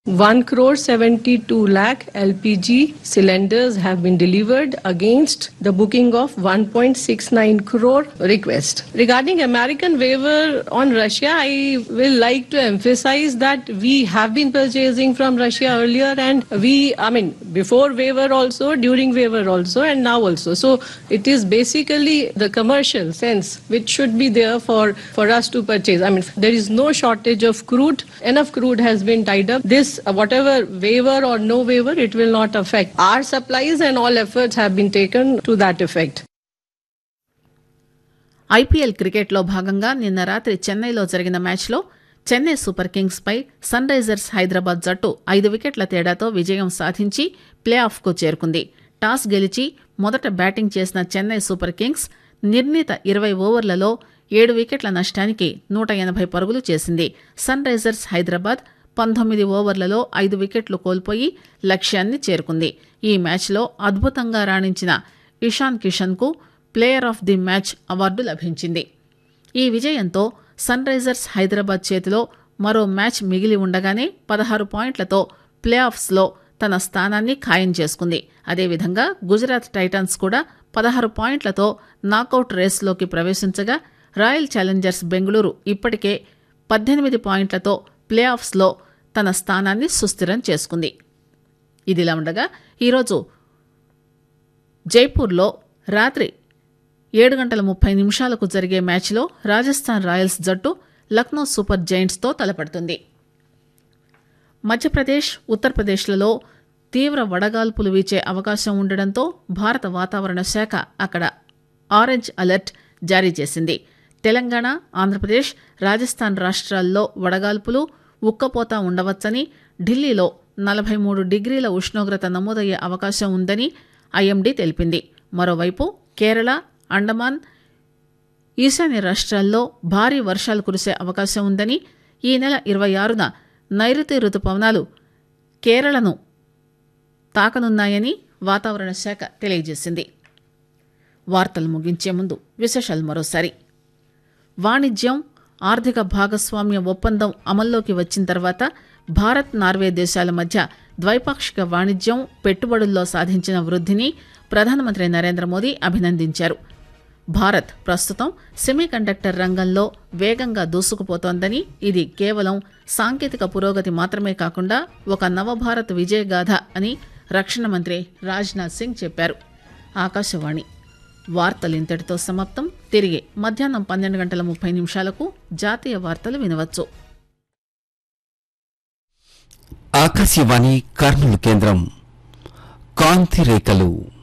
1 crore 72 lakh LPG cylinders have been delivered against the booking of 1.69 crore request. Regarding American waiver on Russia, I will like to emphasize that we have been purchasing from Russia earlier and we, I mean, before waiver also, during waiver also, and now also. So it is basically the commercial sense which should be there for, for us to purchase. I mean, there is no shortage of crude. Enough crude has been tied up. This, uh, whatever waiver or no waiver, it will not affect our supplies and all efforts have been taken to that effect. IPL క్రికెట్లో భాగంగా నిన్న రాత్రి చెన్నైలో జరిగిన మ్యాచ్లో Chennai super kings పై sunrisers Hyderabad జట్టు ఐదు వికెట్ల తేడాతో విజయం సాధించి ప్లే ఆఫ్కు చేరుకుంది టాస్ గెలిచి మొదట బ్యాటింగ్ చేసిన చెన్నై సూపర్ కింగ్స్ నిర్ణీత ఇరవై ఓవర్లలో ఏడు వికెట్ల నష్టానికి నూట ఎనభై పరుగులు చేసింది సన్ రైజర్స్ హైదరాబాద్ పంతొమ్మిది ఓవర్లలో ఐదు వికెట్లు కోల్పోయి లక్ష్యాన్ని చేరుకుంది ఈ మ్యాచ్లో అద్భుతంగా రాణించిన ఇషాన్ కిషన్కు player of the match award లభించింది ఈ విజయంతో సన్ రైజర్స్ హైదరాబాద్ చేతిలో మరో మ్యాచ్ మిగిలి ఉండగానే పదహారు పాయింట్లతో ప్లే ఆఫ్స్లో తన స్థానాన్ని ఖాయం చేసుకుంది అదేవిధంగా గుజరాత్ టైటన్స్ కూడా పదహారు పాయింట్లతో నాకౌట్ రేస్లోకి ప్రవేశించగా రాయల్ ఛాలెంజర్స్ బెంగళూరు ఇప్పటికే పద్దెనిమిది పాయింట్లతో ప్లే ఆఫ్స్లో తన స్థానాన్ని సుస్థిరం చేసుకుంది ఇదిలా ఉండగా ఈరోజు జైపూర్లో రాత్రి ఏడు గంటల ముప్పై నిమిషాలకు జరిగే మ్యాచ్లో రాజస్థాన్ రాయల్స్ జట్టు లక్నో సూపర్ జైంట్స్తో తలపడుతుంది మధ్యప్రదేశ్ ఉత్తరప్రదేశ్లలో తీవ్ర వడగాల్పులు వీచే అవకాశం ఉండడంతో భారత వాతావరణ శాఖ అక్కడ ఆరెంజ్ అలర్ట్ జారీ చేసింది తెలంగాణ ఆంధ్రప్రదేశ్ రాజస్థాన్ రాష్ట్రాల్లో వడగాల్పులు ఉక్కపోత ఉండవచ్చని ఢిల్లీలో నలభై మూడు డిగ్రీల ఉష్ణోగ్రత నమోదయ్యే అవకాశం ఉందని ఐఎండీ తెలిపింది మరోవైపు కేరళ అండమాన్ ఈశాన్య రాష్ట్రాల్లో భారీ వర్షాలు కురిసే అవకాశం ఉందని ఈ నెల ఇరవై ఆరున నైరుతి రుతుపవనాలు కేరళను తాకనున్నాయని వాతావరణ శాఖ తెలియజేసింది వార్తలు ముగించే ముందు విశేషాలు మరోసారి వాణిజ్యం ఆర్థిక భాగస్వామ్య ఒప్పందం అమల్లోకి వచ్చిన తర్వాత భారత్ నార్వే దేశాల మధ్య ద్వైపాక్షిక వాణిజ్యం పెట్టుబడుల్లో సాధించిన వృద్ధిని ప్రధానమంత్రి నరేంద్ర మోదీ అభినందించారు భారత్ ప్రస్తుతం సెమీకండక్టర్ రంగంలో వేగంగా దూసుకుపోతోందని ఇది కేవలం సాంకేతిక పురోగతి మాత్రమే కాకుండా ఒక నవభారత్ విజయగాథ అని రక్షణ మంత్రి రాజ్నాథ్ సింగ్ చెప్పారు ఆకాశవాణి వార్తలు ఇంతటితో సమాప్తం తిరిగి మధ్యాహ్నం పన్నెండు గంటల ముప్పై నిమిషాలకు జాతీయ వార్తలు వినవచ్చు ఆకాశవాణి కర్నూలు కేంద్రం కాంతి రేఖలు